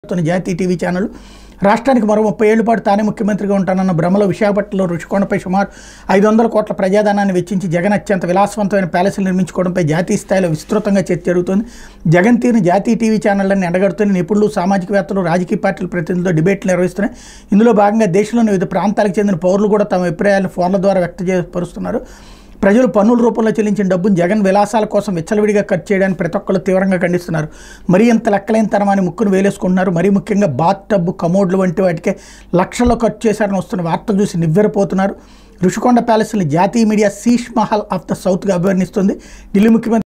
నడుపుతున్న జాతీయ TV channel రాష్ట్రానికి మరో ముప్పై ఏళ్ల పాటు తానే ముఖ్యమంత్రిగా ఉంటానన్న భ్రమలో విశాఖపట్నంలో రుషికొండపై సుమారు ఐదు వందల కోట్ల ప్రజాధనాన్ని వెచ్చించి జగన్ అత్యంత విలాసవంతమైన ప్యాలెస్లు నిర్మించుకోవడంపై జాతీయ స్థాయిలో విస్తృతంగా చర్చ జరుగుతోంది జగన్ తీరుని జాతీయ టీవీ ఛానళ్లను ఎండగడుతున్న నిపుణులు సామాజికవేత్తలు రాజకీయ పార్టీల ప్రతినిధులతో డిబేట్లు నిర్వహిస్తున్నాయి ఇందులో భాగంగా దేశంలోని వివిధ ప్రాంతాలకు చెందిన పౌరులు కూడా తమ అభిప్రాయాలను ఫోన్ల ద్వారా వ్యక్తపరుస్తున్నారు ప్రజలు పన్నుల రూపంలో చెల్లించిన డబ్బును జగన్ విలాసాల కోసం విచ్చలవిడిగా ఖర్చు చేయడానికి ప్రతి ఒక్కళ్ళు తీవ్రంగా ఖండిస్తున్నారు మరీ ఇంత లెక్కలేని తరమాని ముక్కును వేలేసుకుంటున్నారు మరీ ముఖ్యంగా బాత్ టబ్బు కమోడ్లు వంటి వాటికే లక్షల్లో ఖర్చు చేశారని వస్తున్న వార్తలు చూసి నివ్వెరపోతున్నారు ఋషికొండ ప్యాలెస్ని జాతీయ media Sheesh Mahal of the సౌత్గా అభివర్ణిస్తుంది ఢిల్లీ ముఖ్యమంత్రి